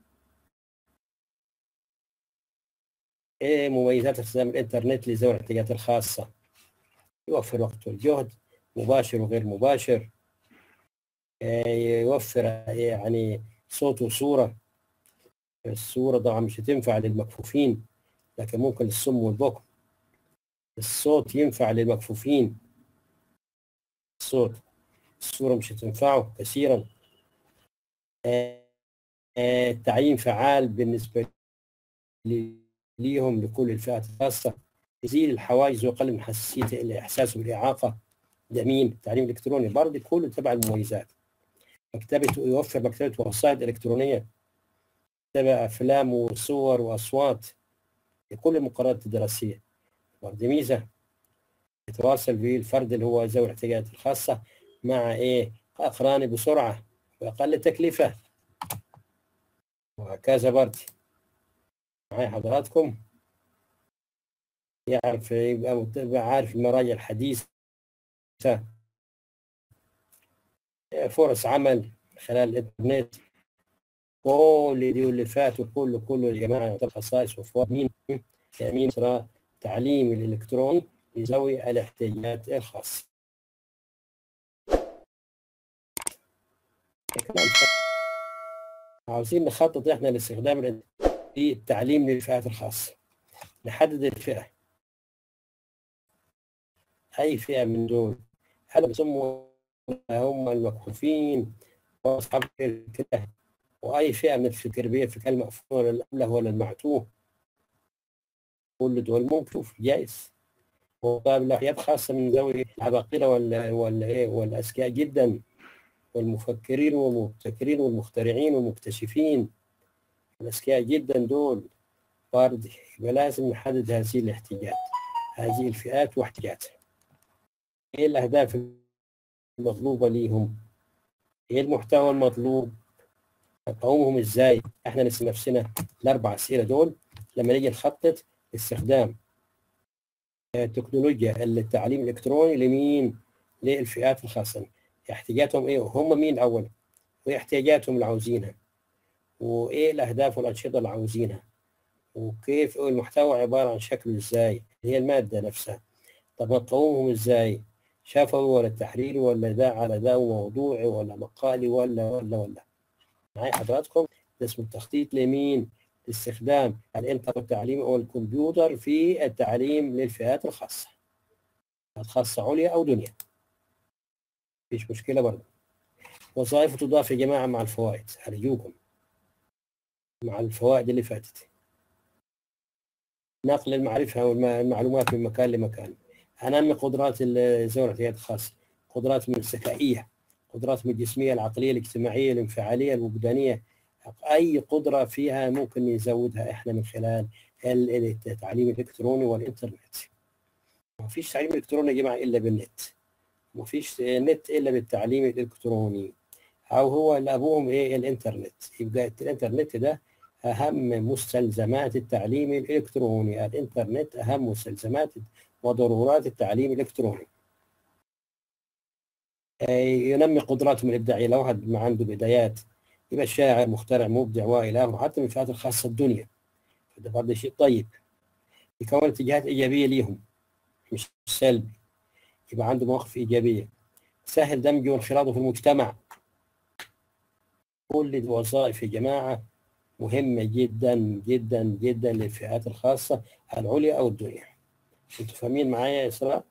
ايه مميزات استخدام الانترنت لذوي الاحتياجات الخاصه يوفر وقت والجهد مباشر وغير مباشر إيه يوفر يعني صوت وصوره الصوره طبعا مش هتنفع للمكفوفين لكن ممكن للصم والبكم الصوت ينفع للمكفوفين الصوت الصوره مش هتنفعه كثيرا آه، آه، التعيين فعال بالنسبه لي ليهم لكل الفئات الخاصة يزيل الحواجز ويقلل من حساسية الإحساس بالإعاقة ده مين؟ التعليم الإلكتروني برضه كله تبع المميزات مكتبة يوفر مكتبة وسائط إلكترونية تبع أفلام وصور وأصوات لكل المقررات الدراسية برضه ميزة يتواصل به الفرد اللي هو ذوي الاحتياجات الخاصة مع إيه؟ أقرانه بسرعة وأقل تكلفة وهكذا برضه معايا حضراتكم يعرف يبقى متابع عارف المراجع الحديثة فرص عمل خلال الانترنت كل دي واللي فاتوا كله كله يا جماعه يعتبر خصائص وفوائد مين تامين اسراء التعليم الالكتروني لذوي الاحتياجات الخاصه كلام عاوزين نخطط احنا لاستخدام الإنترنت في التعليم للفئات الخاصه نحدد الفئه اي فئه من دول هل بيسموا هم المكفوفين واصحاب الكلى واي فئه من التربيه في كلمه مقفوله للأله ولا المعتوه كل دول ممكن جائز وطالب الاحتياجات خاصه من ذوي العباقره ولا ولا ايه والاذكياء جدا والمفكرين والمبتكرين والمخترعين والمكتشفين الاذكياء جدا دول برضه يبقى لازم نحدد هذه الاحتياجات هذه الفئات واحتياجاتها ايه الاهداف المطلوبه ليهم ايه المحتوى المطلوب نقومهم ازاي احنا نسال نفسنا الاربع اسئله دول لما نيجي نخطط استخدام تكنولوجيا التعليم الالكتروني لمين للفئات الخاصه احتياجاتهم ايه وهم مين اول وايه احتياجاتهم اللي عاوزينها وايه الاهداف والانشطه اللي عاوزينها وكيف المحتوى عباره عن شكله ازاي هي الماده نفسها طب نقومهم ازاي شفوي ولا تحريري ولا ده على ده وموضوعي ولا مقالي ولا ولا ولا معايا حضراتكم ده اسمه التخطيط لمين استخدام الانترنت التعليمي او الكمبيوتر في التعليم للفئات الخاصه خاصه عليا او دنيا مفيش مشكله برضه وظائف تضاف يا جماعه مع الفوائد ارجوكم مع الفوائد اللي فاتت نقل المعرفه والمعلومات من مكان لمكان انمي قدرات ذوي الاحتياجات الخاصه قدرات من الذكائيه قدرات من الجسميه العقليه الاجتماعيه الانفعاليه الوجدانيه اي قدره فيها ممكن نزودها احنا من خلال التعليم الالكتروني والانترنت ما فيش تعليم الكتروني يا جماعه الا بالنت ما فيش نت الا بالتعليم الالكتروني او هو اللي ابوهم ايه الانترنت يبقى الانترنت ده اهم مستلزمات التعليم الالكتروني الانترنت اهم مستلزمات وضرورات التعليم الالكتروني ينمي قدراتهم الابداعيه لو واحد ما عنده بدايات يبقى شاعر مخترع مبدع والى اخره حتى من الفئات الخاصه الدنيا فده برضه شيء طيب يكون اتجاهات ايجابيه ليهم مش سلبي يبقى عنده مواقف ايجابيه سهل دمجه وانخراطه في المجتمع كل دي وظائف يا جماعه مهمه جدا جدا جدا للفئات الخاصه العليا او الدنيا انتوا فاهمين معايا يا اسراء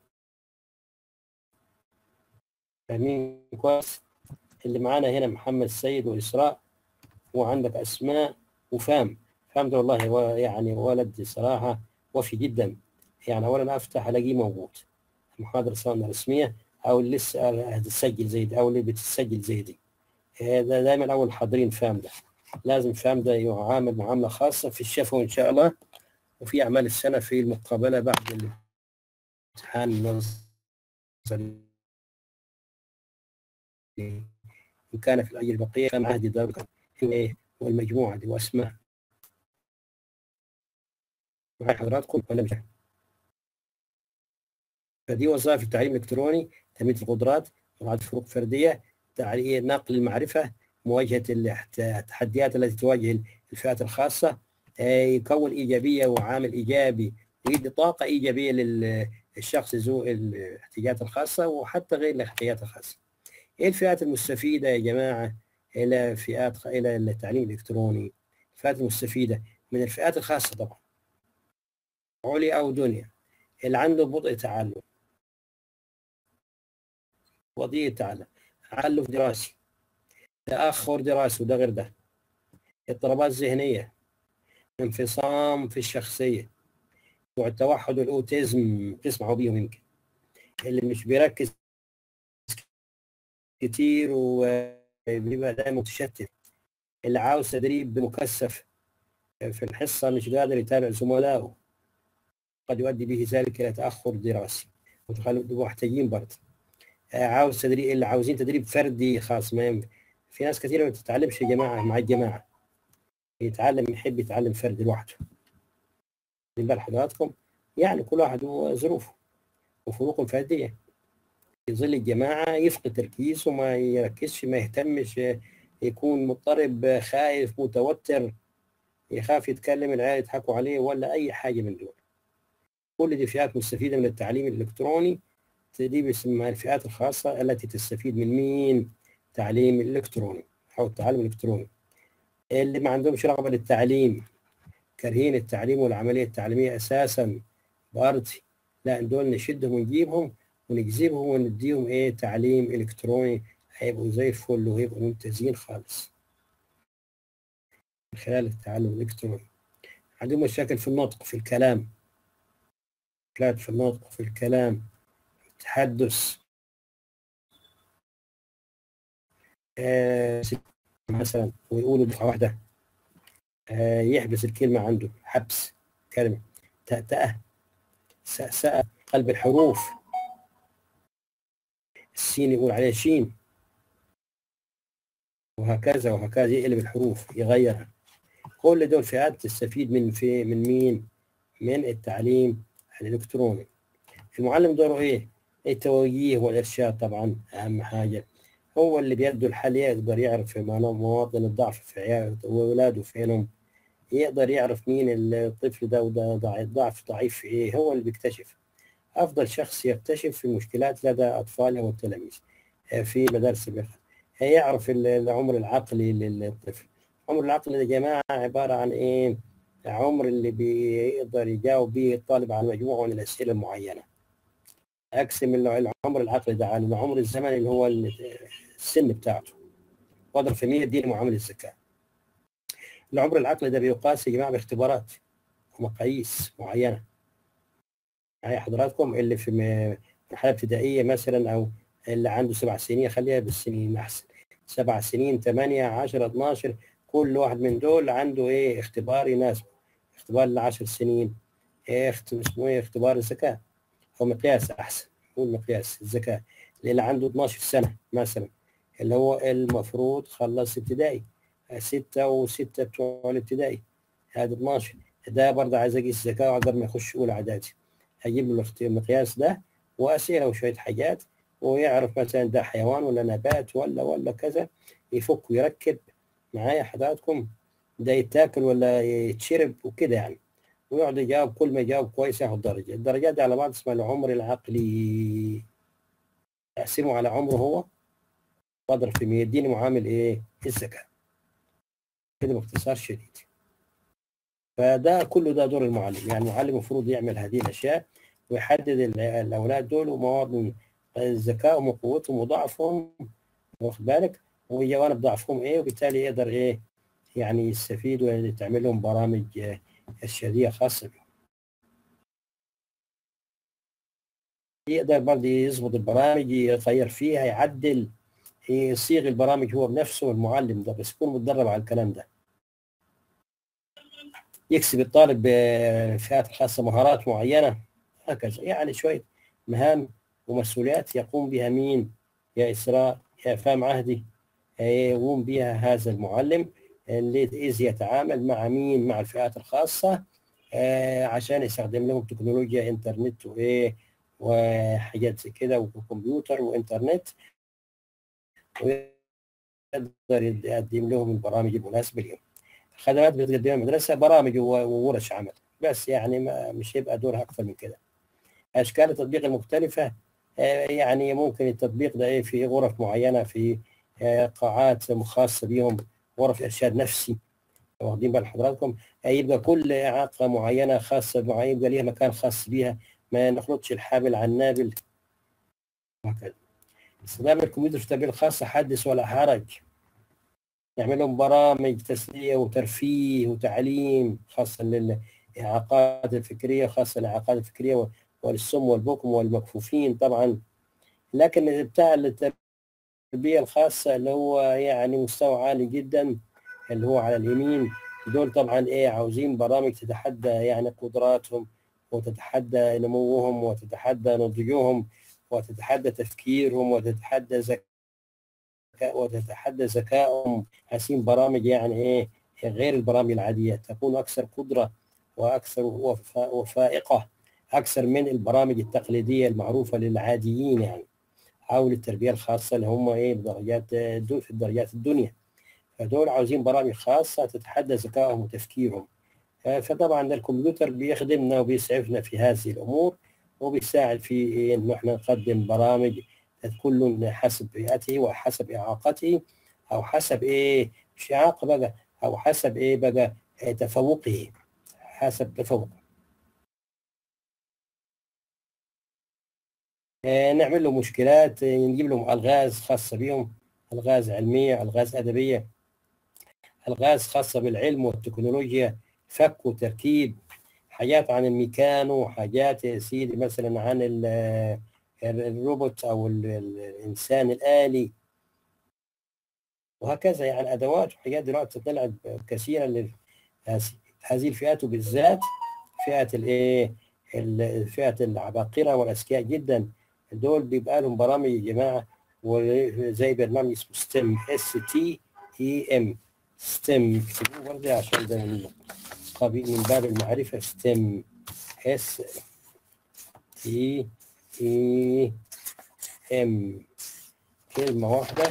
فاهمين كويس اللي معانا هنا محمد السيد واسراء وعندك اسماء وفام فام ده والله هو يعني ولد صراحه وفي جدا يعني اولا افتح الاقيه موجود محاضره سواء رسميه او اللي لسه هتتسجل زي دي او اللي بتتسجل زي دي ده دايما اول حاضرين فام ده لازم فام ده يعامل معامله خاصه في الشفوي ان شاء الله وفي اعمال السنه في المقابله بعد الامتحان النظري ان كان في الاجر البقيه كان عهد ذلك ايه والمجموعه دي واسماء معي حضراتكم ولا مش فدي وظائف التعليم الالكتروني تنميه القدرات مراعاه فروق فرديه تعليم نقل المعرفه مواجهه التحديات التي تواجه الفئات الخاصه يكون ايجابيه وعامل ايجابي ويدي طاقه ايجابيه للشخص ذو الاحتياجات الخاصه وحتى غير الاحتياجات الخاصه. ايه الفئات المستفيده يا جماعه الى فئات الى التعليم الالكتروني؟ الفئات المستفيده من الفئات الخاصه طبعا. عليا او دنيا اللي عنده بطء تعلم بطيء تعلم تعلف دراسي تاخر دراسي وده غير ده اضطرابات ذهنيه انفصام في الشخصيه والتوحد والاوتيزم تسمعوا بيهم يمكن اللي مش بيركز كتير وبيبقى دايما متشتت اللي عاوز تدريب مكثف في الحصه مش قادر يتابع زملائه قد يؤدي به ذلك الى تاخر دراسي وتخلوا محتاجين برضه عاوز تدريب اللي عاوزين تدريب فردي خاص ما ينفع. في ناس كثيره ما بتتعلمش يا جماعه مع الجماعه يتعلم يحب يتعلم فرد لوحده بال حضراتكم يعني كل واحد وظروفه وفروق فرديه في ظل الجماعة يفقد تركيزه ما يركزش ما يهتمش يكون مضطرب خايف متوتر يخاف يتكلم العيال يضحكوا عليه ولا أي حاجة من دول كل دي فئات مستفيدة من التعليم الإلكتروني دي بيسمى الفئات الخاصة التي تستفيد من مين؟ تعليم الإلكتروني أو التعلم الإلكتروني اللي ما عندهمش رغبة للتعليم كارهين التعليم والعملية التعليمية أساسا برضه لا دول نشدهم ونجيبهم ونجذبهم ونديهم ايه تعليم الكتروني هيبقوا زي الفل وهيبقوا ممتازين خالص من خلال التعلم الالكتروني عندهم مشاكل في النطق في الكلام مشكلات في النطق في الكلام التحدث آه مثلا ويقولوا دفعة واحدة آه يحبس الكلمة عنده حبس كلمة تأتأة سأسأة قلب الحروف السين يقول عليه شين وهكذا وهكذا يقلب الحروف يغيرها كل دول فئات تستفيد من في من مين؟ من التعليم الالكتروني المعلم دوره ايه؟ التوجيه والارشاد طبعا اهم حاجه هو اللي بيده الحل يقدر يعرف مواطن الضعف في عياله واولاده فينهم يقدر يعرف مين الطفل ده وده ضعف ضعيف في ايه هو اللي بيكتشف افضل شخص يكتشف المشكلات لدى اطفاله والتلاميذ في مدارس البحث يعرف العمر العقلي للطفل العمر العقلي يا جماعه عباره عن ايه عمر اللي بيقدر يجاوب به الطالب على مجموعه من الاسئله المعينه اقسم العمر العقلي ده على العمر الزمني اللي هو السن بتاعته واضرب في 100 اديني معامل الذكاء العمر العقلي ده بيقاس يا جماعه باختبارات ومقاييس معينه معايا حضراتكم اللي في مرحله ابتدائيه مثلا او اللي عنده سبع سنين خليها بالسنين احسن سبع سنين 8 10 12 كل واحد من دول عنده ايه اختبار يناسبه اختبار العشر سنين ايه اسمه ايه اختبار الذكاء او مقياس احسن هو مقياس الذكاء اللي عنده 12 سنه مثلا اللي هو المفروض خلص ابتدائي ستة وستة بتوع الابتدائي هذا 12 ده برضه عايز اقيس ذكاءه قبل ما يخش اولى اعدادي هجيب له المقياس ده واسئله وشويه حاجات ويعرف مثلا ده حيوان ولا نبات ولا ولا كذا يفك ويركب معايا حضراتكم ده يتاكل ولا يتشرب وكده يعني ويقعد يجاوب كل ما يجاوب كويس ياخد درجه الدرجات دي على بعض اسمها العمر العقلي اقسمه على عمره هو واضرب في يديني معامل ايه الذكاء كده باختصار شديد فده كله ده دور المعلم يعني المعلم المفروض يعمل هذه الاشياء ويحدد الاولاد دول ومواطن ذكائهم وقوتهم وضعفهم واخد بالك وجوانب ضعفهم ايه وبالتالي يقدر ايه يعني يستفيد وتعمل لهم برامج ارشاديه خاصه بهم يقدر برضه يظبط البرامج يغير فيها يعدل يصيغ البرامج هو بنفسه المعلم ده بس يكون متدرب على الكلام ده يكسب الطالب بفئات خاصه مهارات معينه هكذا يعني شويه مهام ومسؤوليات يقوم بها مين يا اسراء يا فهم عهدي يقوم بها هذا المعلم اللي إذ يتعامل مع مين مع الفئات الخاصة آه عشان يستخدم لهم تكنولوجيا انترنت وايه وحاجات زي كده وكمبيوتر وانترنت ويقدر يقدم لهم البرامج المناسبة لهم الخدمات بتقدمها المدرسة برامج وورش عمل بس يعني ما مش هيبقى دورها أكثر من كده أشكال التطبيق المختلفة آه يعني ممكن التطبيق ده في غرف معينة في آه قاعات خاصة بهم غرف إرشاد نفسي واخدين بال حضراتكم يبقى كل إعاقة معينة خاصة معينة يبقى ليها مكان خاص بيها ما نخلطش الحابل عن النابل وهكذا استخدام الكمبيوتر في التربية الخاصة حدث ولا حرج نعمل لهم برامج تسلية وترفيه وتعليم خاصة للإعاقات الفكرية خاصة للإعاقات الفكرية والسم والبكم والمكفوفين طبعا لكن بتاع التربية الخاصة اللي هو يعني مستوى عالي جدا اللي هو على اليمين دول طبعا ايه عاوزين برامج تتحدى يعني قدراتهم وتتحدى نموهم وتتحدى نضجهم وتتحدى تفكيرهم وتتحدى ذكاء وتتحدى ذكائهم عايزين برامج يعني ايه غير البرامج العادية تكون أكثر قدرة وأكثر وفائقة أكثر من البرامج التقليدية المعروفة للعاديين يعني او للتربيه الخاصه اللي هم ايه بدرجات دو في الدرجات الدنيا فدول عاوزين برامج خاصه تتحدى ذكائهم وتفكيرهم آه، فطبعا ده الكمبيوتر بيخدمنا وبيسعفنا في هذه الامور وبيساعد في إيه انه احنا نقدم برامج كل حسب بيئته وحسب اعاقته او حسب ايه مش اعاقه بقى او حسب ايه بقى إيه تفوقه حسب تفوقه آه، نعمل له مشكلات آه، نجيب لهم الغاز خاصه بهم الغاز علميه الغاز ادبيه الغاز خاصه بالعلم والتكنولوجيا فك وتركيب حاجات عن الميكانو حاجات يا سيدي مثلا عن ال- ال- الروبوت او ال- ال- الانسان الالي وهكذا يعني ادوات وحاجات دلوقتي طلعت كثيره لل- هذه الفئات وبالذات فئه الايه ال- فئه العباقره والاذكياء جدا دول بيبقى لهم برامج يا جماعه وزي برنامج اسمه ستيم اس تي اي ام ستيم اكتبوه برضه عشان ده من قبيل من باب المعرفه ستيم اس تي اي ام كلمه واحده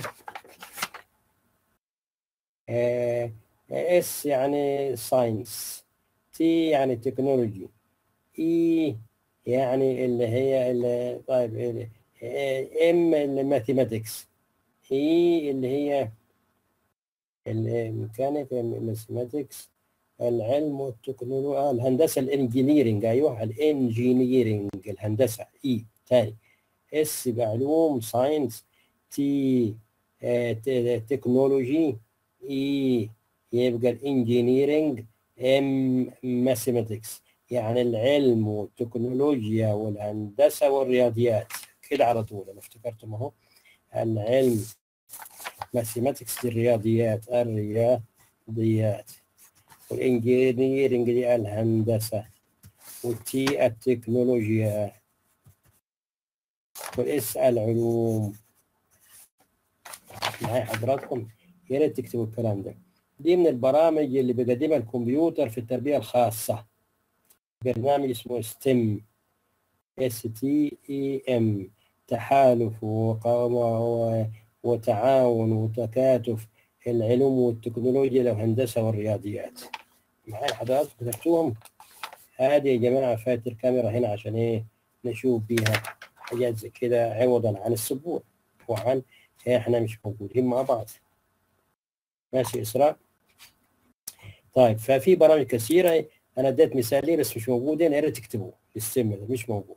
اس يعني ساينس تي يعني تكنولوجي اي يعني اللي هي اللي طيب ام الماثيماتكس اي اللي هي الميكانيك الماثيماتكس العلم والتكنولوجيا الهندسه الانجينيرنج ايوه الانجينيرنج الهندسه اي تاني اس يبقى علوم ساينس تي آه، ت- تكنولوجي اي يبقى الانجينيرنج ام ماثيماتكس يعني العلم والتكنولوجيا والهندسه والرياضيات كده على طول انا افتكرت ما هو العلم ماثيماتكس الرياضيات الرياضيات والانجينيرنج دي الهندسه والتي التكنولوجيا والاس العلوم معايا حضراتكم يا ريت تكتبوا الكلام ده دي من البرامج اللي بيقدمها الكمبيوتر في التربيه الخاصه برنامج اسمه ستيم اس تي اي ام تحالف وقوام و- وتعاون وتكاتف العلوم والتكنولوجيا والهندسه والرياضيات معايا حضراتكم كتبتوهم هذه يا جماعه فاتر كاميرا هنا عشان ايه نشوف بيها حاجات زي كده عوضا عن السبوره وعن احنا مش موجودين مع بعض ماشي اسراء طيب ففي برامج كثيره انا اديت مثال ليه بس مش موجودين يا ريت تكتبوه السم ده مش موجود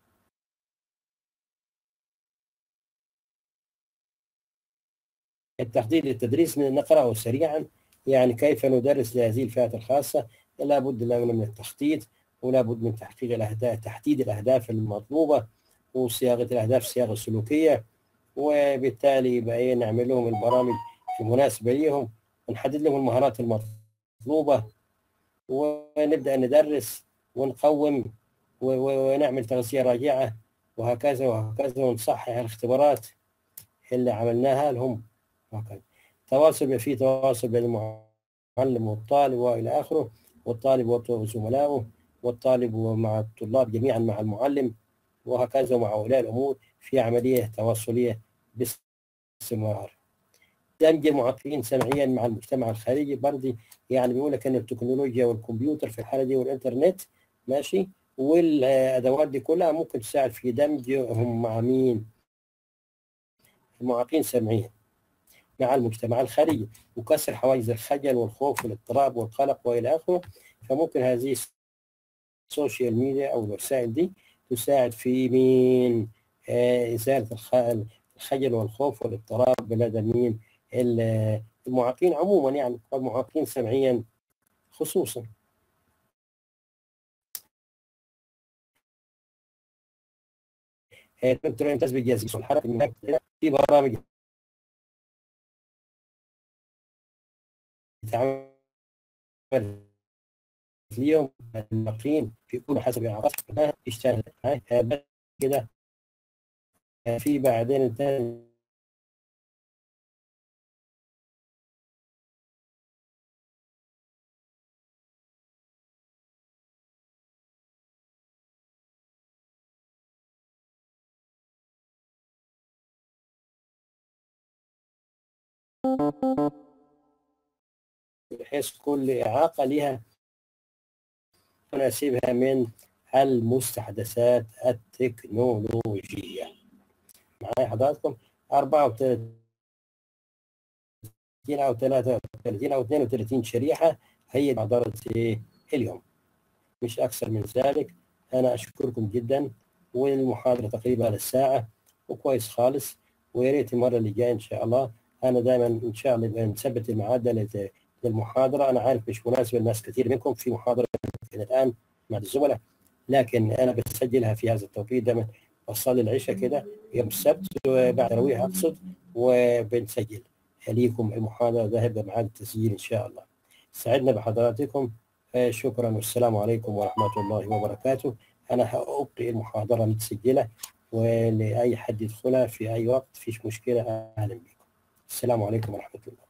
التحديد للتدريس من نقرأه سريعا يعني كيف ندرس لهذه الفئات الخاصة لابد لنا من التخطيط ولا بد من تحقيق الأهداف تحديد الأهداف المطلوبة وصياغة الأهداف الصياغة السلوكية وبالتالي يبقى إيه نعمل لهم البرامج المناسبة ليهم ونحدد لهم المهارات المطلوبة ونبدأ ندرس ونقوم و- و- ونعمل تغذية راجعة وهكذا وهكذا ونصحح الاختبارات اللي عملناها لهم وهكذا تواصل يبقى في تواصل بين المعلم والطالب والى اخره والطالب وزملائه والطالب مع الطلاب جميعا مع المعلم وهكذا مع اولياء الامور في عمليه تواصليه باستمرار. دمج المعاقين سمعيا مع المجتمع الخارجي برضه يعني بيقول لك ان التكنولوجيا والكمبيوتر في الحاله دي والانترنت ماشي والادوات دي كلها ممكن تساعد في دمجهم مع مين؟ المعاقين سمعيا مع المجتمع الخارجي وكسر حواجز الخجل والخوف والاضطراب والقلق والى اخره فممكن هذه السوشيال ميديا او الوسائل دي تساعد في مين آه ازاله الخ- الخجل والخوف والاضطراب لدى مين ال- المعاقين عموما يعني والمعاقين سمعيا خصوصا آه، دكتور امتاز بالجهاز الحركه في برامج تعمل اليوم الناقلين في كل حسب اعاقتها اشتغل بس كده في بعدين تاني بحيث كل إعاقة لها تناسبها من المستحدثات التكنولوجية معايا حضراتكم 34 أو 33 أو 32 شريحة هي محاضرة اليوم مش أكثر من ذلك أنا أشكركم جدا والمحاضرة تقريبا على الساعة وكويس خالص ويا ريت المرة اللي جاية إن شاء الله أنا دائما إن شاء الله نبقى نثبت الميعاد ده لت- للمحاضرة أنا عارف مش مناسب لناس كثير منكم في محاضرة الآن مع الزملاء لكن أنا بسجلها في هذا التوقيت دائما بصلي العشاء كده يوم السبت وبعد تراويح أقصد وبنسجل ليكم المحاضرة ده هيبقى ميعاد التسجيل إن شاء الله سعدنا بحضراتكم آه، شكرا والسلام عليكم ورحمة الله وبركاته أنا هأبقي المحاضرة متسجلة ولأي حد يدخلها في أي وقت فيش مشكلة أهلا بكم السلام عليكم ورحمة الله